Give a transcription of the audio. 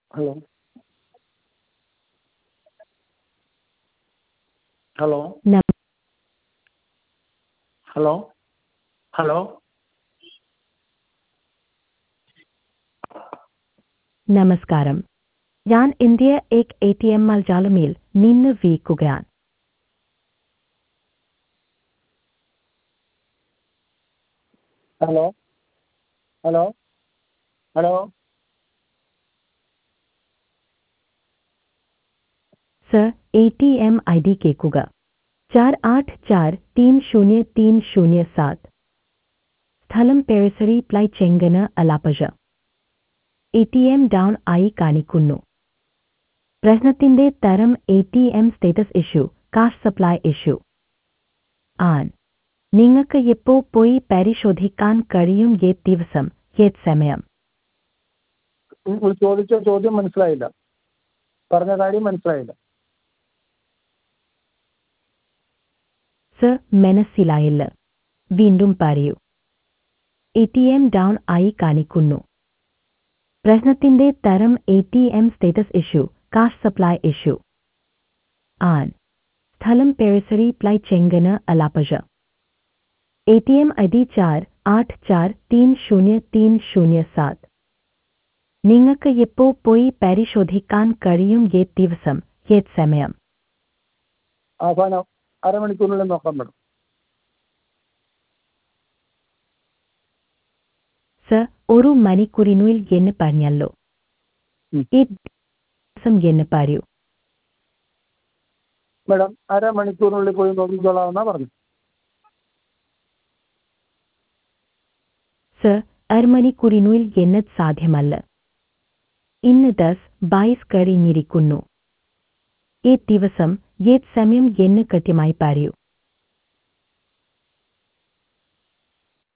Hello hello നം- hello hello നമസ്കാരം ഞാൻ ഇന്ത്യ എക് എ ടി എം മലയാളമിൽ നിന്ന് വിളിക്കുകയാണ് hello hello hello sir A T M I D കേൾക്കുക चार आठ चार तीन शून्य तीन शून्य सात സ്ഥലം പെരിസറി പ്ലൈ ചെങ്കന് Alappuzha A T M down ആയി കാണിക്കുന്നു പ്രശ്നത്തിന്റെ തരം A T M status issue cash supply issue ആൻ നിങ്ങൾക്ക് എപ്പോ പോയി പരിശോധിക്കാൻ കഴിയും ഏത് ദിവസം ഏത് സമയം നിങ്ങൾ ചോദിച്ച ചോദ്യം മനസ്സിലായില്ല പറഞ്ഞ കാര്യം മനസ്സിലായില്ല സർ മനസ്സിലായില്ല വീണ്ടും പറയൂ എ ടി എം ഡൗൺ ആയി കാണിക്കുന്നു പ്രശ്നത്തിന്റെ തരം A T M status issue cash supply issue ആൻ സ്ഥലം പെരിസറി പ്ലൈ ചെങ്കന് Alappuzha A T M I D ചാർ ആठ चार तीन शून्य तीन शून्य सात നിങ്ങൾക്ക് എപ്പോ പോയി പരിശോധിക്കാൻ കഴിയും ഏത് ദിവസം ഏത് സമയം അവസാനം അരമണിക്കൂറിനുള്ളിൽ നോക്കാൻ മേഡം സർ ഒരു മണിക്കൂറിനുള്ളിൽ എന്ന് പറഞ്ഞല്ലോ ഉം. ഏത് ദിവസം എന്ന് പറയൂ മേഡം അരമണിക്കൂറിനുള്ളിൽ പോയി നോക്കിക്കോളാമെന്നാ പറഞ്ഞു സർ അരമണിക്കൂറിനുള്ളിൽ എന്നത് സാധ്യമല്ല ഇന്ന് ദസ് ബൈസ് കഴിഞ്ഞിരിക്കുന്നു ഏത് ദിവസം ഏത് സമയം എന്ന് കൃത്യമായി പറയൂ